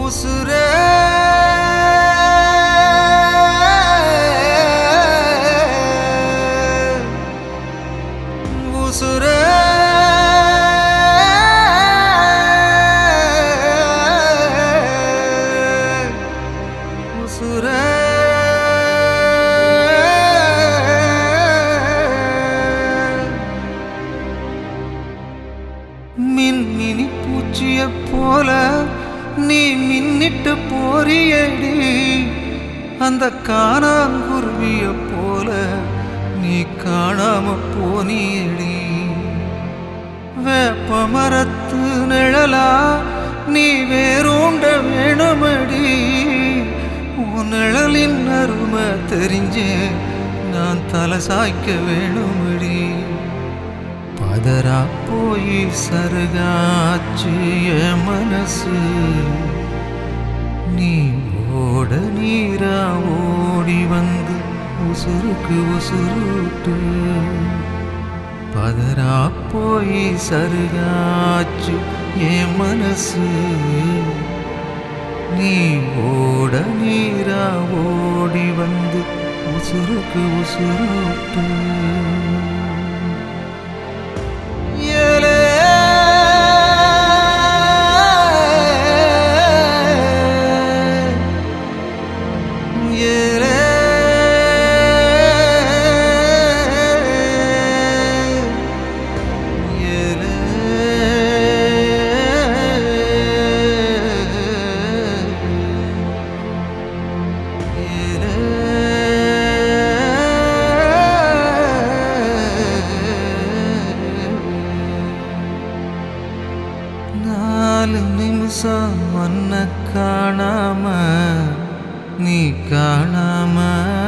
உசுரே உசுரே உசுரே மின்மினி பூச்சிய போல நீ மின்னிட்டு போறியடி அந்த காணாங்குருவிய போல நீ காணாம போனியடி வேப்ப மரத்து நிழலா நீ வேரூண்ட வேணுமடி உன் நிழலின் அருமை தெரிஞ்சே நான் தலை சாய்க்க வேணுமடி பதறா போய் சருகாச்சு என் மனசு நீ ஓட நீரா ஓடி வந்து உசுருக்கு உசுருட்டு பதறா போய் சருகாச்சு என் மனசு நீ ஓட நீரா ஓடி வந்து உசுருக்கு உசுருட்டு ஏலே ஏலே ஏலே நாலு நிமிஷம் ஒன்ன காணாம நீ காணாம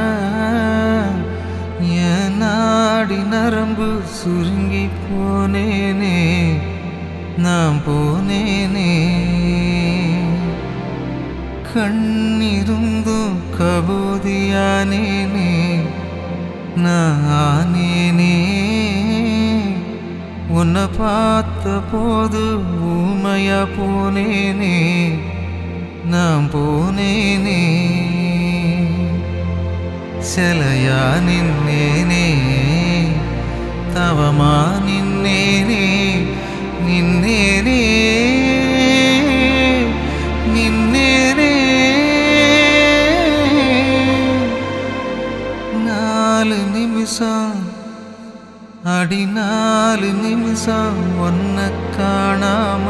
என் நாடி நரம்பு சுருங்கி போனேனே நான் போனேனே கண்ணிருந்தும் கபூதியானேனே நான் ஆனேனே உன்னை பார்த்த போது ஊமையா போனேனே நான் போனேனே சிலையா நின்னேனே தவமா நின்னேனே நின்னேனே நின்னேனே நாலு நிமிஷம் அடி நாலு நிமிஷம் ஒன்ன காணாம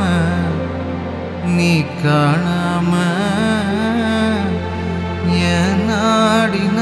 நீ காணாம என் நாடி